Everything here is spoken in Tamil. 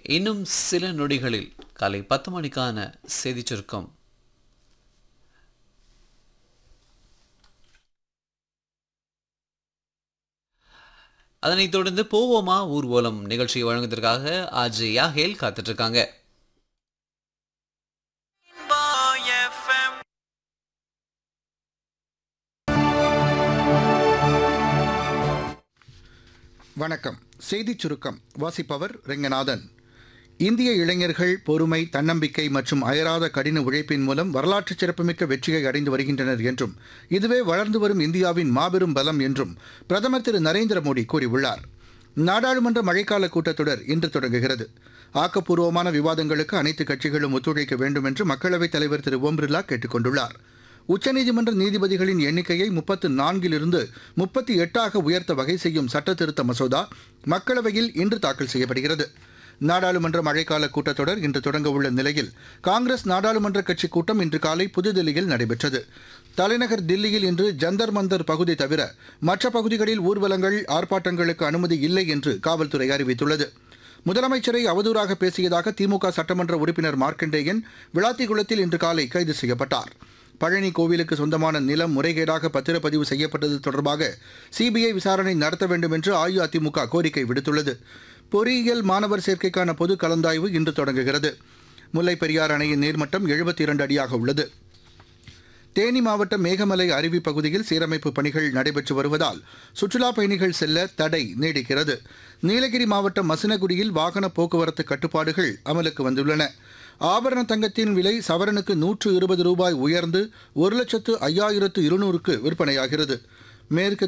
இன்னும் சில நொடிகளில் காலை பத்து மணிக்கான செய்திச் சுருக்கம் அதனைத் தொடர்ந்து போவோமா ஊர்வலம் நிகழ்ச்சியை வழங்குவதற்காக ஆஜ் யாஹேல் காத்துட்டு இருக்காங்க வணக்கம் செய்திச் சுருக்கம் வாசிப்பவர் ரெங்கநாதன் இந்திய இளைஞர்கள் பொறுமை தன்னம்பிக்கை மற்றும் அயராத கடின உழைப்பின் மூலம் வரலாற்று சிறப்புமிக்க வெற்றியை அடைந்து வருகின்றனர் என்றும் இதுவே வளர்ந்து வரும் இந்தியாவின் மாபெரும் பலம் என்றும் பிரதமர் திரு நரேந்திர மோடி கூறியுள்ளார் நாடாளுமன்ற மழைக்கால கூட்டத்தொடர் இன்று தொடங்குகிறது ஆக்கப்பூர்வமான விவாதங்களுக்கு அனைத்து கட்சிகளும் ஒத்துழைக்க வேண்டும் என்று மக்களவைத் தலைவர் திரு ஓம் பிர்லா கேட்டுக் கொண்டுள்ளார் உச்சநீதிமன்ற நீதிபதிகளின் எண்ணிக்கையை முப்பத்து நான்கிலிருந்து முப்பத்தி எட்டாக உயர்த்த வகை செய்யும் சட்டத்திருத்த மசோதா மக்களவையில் இன்று தாக்கல் செய்யப்படுகிறது நாடாளுமன்ற மழைக்கால கூட்டத்தொடர் இன்று தொடங்க உள்ள நிலையில் காங்கிரஸ் நாடாளுமன்ற கட்சி கூட்டம் இன்று காலை புதுதில்லியில் நடைபெற்றது தலைநகர் தில்லியில் இன்று ஜந்தர் மந்தர் பகுதி தவிர மற்ற பகுதிகளில் ஊர்வலங்கள் ஆர்ப்பாட்டங்களுக்கு அனுமதி இல்லை என்று காவல்துறை அறிவித்துள்ளது முதலமைச்சரை அவதூறாக பேசியதாக திமுக சட்டமன்ற உறுப்பினர் மார்க்கண்டேயன் விளாத்திகுளத்தில் இன்று காலை கைது செய்யப்பட்டார் பழனி கோவிலுக்கு சொந்தமான நிலம் முறைகேடாக பத்திரப்பதிவு செய்யப்பட்டது தொடர்பாக சிபிஐ விசாரணை நடத்த வேண்டும் என்று அஇஅதிமுக கோரிக்கை விடுத்துள்ளது பொறியியல் மாணவர் சேர்க்கைக்கான பொது கலந்தாய்வு இன்று தொடங்குகிறது முல்லைப் பெரியார் அணையின் நீர்மட்டம் எழுபத்தி இரண்டு அடியாக உள்ளது தேனி மாவட்டம் மேகமலை அருவி பகுதியில் சீரமைப்பு பணிகள் நடைபெற்று வருவதால் சுற்றுலாப் பயணிகள் செல்ல தடை நீடிக்கிறது நீலகிரி மாவட்டம் மசினகுடியில் வாகன போக்குவரத்து கட்டுப்பாடுகள் அமலுக்கு வந்துள்ளன ஆபரண தங்கத்தின் விலை சவரனுக்கு நூற்று இருபது ரூபாய் உயர்ந்து ஒரு லட்சத்து ஐயாயிரத்து இருநூறுக்கு விற்பனையாகிறது மேற்கு